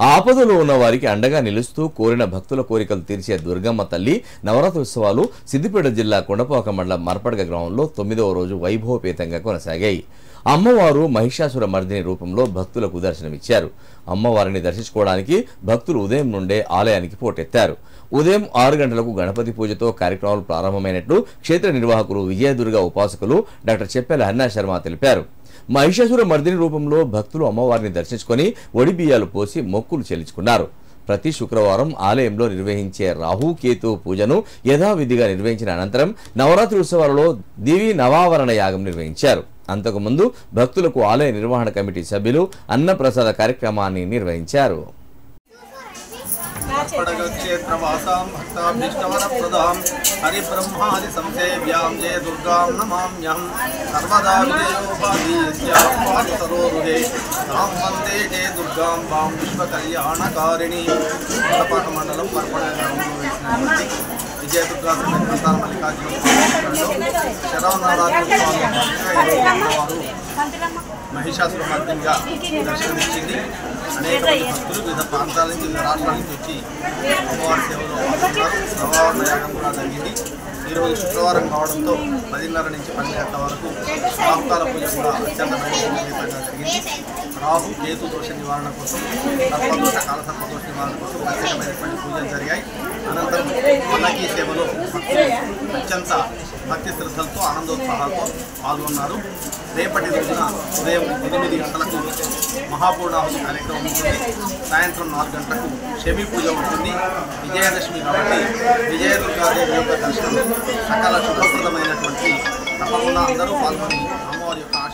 ఆపదలో ఉన్న వారికి అండగా నిలుస్తూ కోరిన భక్తుల కోరికలు తీర్చే దుర్గమ్మ తల్లి నవరాత్రి ఉత్సవాలు సిద్దిపేట జిల్లా కొండపాక మండలం మర్పడగ గ్రామంలో తొమ్మిదవ రోజు వైభవపేతంగా కొనసాగాయి అమ్మవారు మహిషాసుర మర్దిని రూపంలో భక్తులకు దర్శనమిచ్చారు అమ్మవారిని దర్శించుకోవడానికి భక్తులు ఉదయం నుండే ఆలయానికి పోటెత్తారు ఉదయం ఆరు గంటలకు గణపతి పూజతో కార్యక్రమాలు ప్రారంభమైనట్లు క్షేత్ర నిర్వాహకులు విజయదుర్గ ఉపాసకులు డాక్టర్ చెప్పెల హన్నా శర్మ తెలిపారు మహిషాసుర మర్దిని రూపంలో భక్తులు అమ్మవారిని దర్శించుకొని ఒడి బియ్యాలు పోసి మొక్కులు చెల్లించుకున్నారు ప్రతి శుక్రవారం ఆలయంలో నిర్వహించే రాహుకేతు పూజను యథావిధిగా నిర్వహించిన అనంతరం నవరాత్రి ఉత్సవాలలో దేవి నవావరణ యాగం నిర్వహించారు అంతకుముందు భక్తులకు ఆలయ నిర్వహణ కమిటీ సభ్యులు అన్నప్రసాద కార్యక్రమాన్ని నిర్వహించారు పడగక్షేత్రవాసాం భక్తాభీష్టవరప్రదాం హరిబ్రహ్మాది సంసేవ్యాం జయ దుర్గాం నమామ్యహం సర్వదా విజయోపాధీయస్యాపాది సరోరుహే తాం వందే జయ దుర్గాం వాం విశ్వకళ్యాణకారిణి కొత్తపాక మండలం పర్పణ గ్రామంలో వేసినటువంటి విజయ దుర్గా సమేత సంతాన మల్లికార్జున స్వామి శరవనవరాత్రి ఉత్సవాల్లో భాగంగా ఈరోజు అమ్మవారు మహిషాసుర మర్దినిగా దర్శనమిచ్చింది అనేక మంది భక్తులు వివిధ ప్రాంతాల నుంచి వివిధ రాష్ట్రాల నుంచి వచ్చి అమ్మవారి సేవలో పాల్గొన్నారు నవవారణ యాగం కూడా జరిగింది ఈరోజు శుక్రవారం కావడంతో పదిన్నర నుంచి పన్నెండు గంటల వరకు రాహుకాల పూజ కూడా అత్యంత వైభవంగా జరిగింది రాహు కేతు దోష నివారణ కోసం సర్పదోష కాల సర్పదోష నివారణ కోసం ప్రత్యేకమైనటువంటి పూజలు జరిగాయి అనంతరం పల్లకీ సేవలో భక్తులు అత్యంత భక్తి శ్రద్ధలతో ఆనందోత్సాహాలతో పాల్గొన్నారు రేపటి రోజున ఉదయం ఎనిమిది గంటలకు మహాపూర్ణాహుతి కార్యక్రమం ఉంటుంది సాయంత్రం నాలుగు గంటలకు శమి పూజ ఉంటుంది విజయదశమి కాబట్టి విజయదుర్గాదేవి యొక్క దర్శనం సకల శుభప్రదమైనటువంటి తప్పకుండా అందరూ పాల్గొని అమ్మవారి యొక్క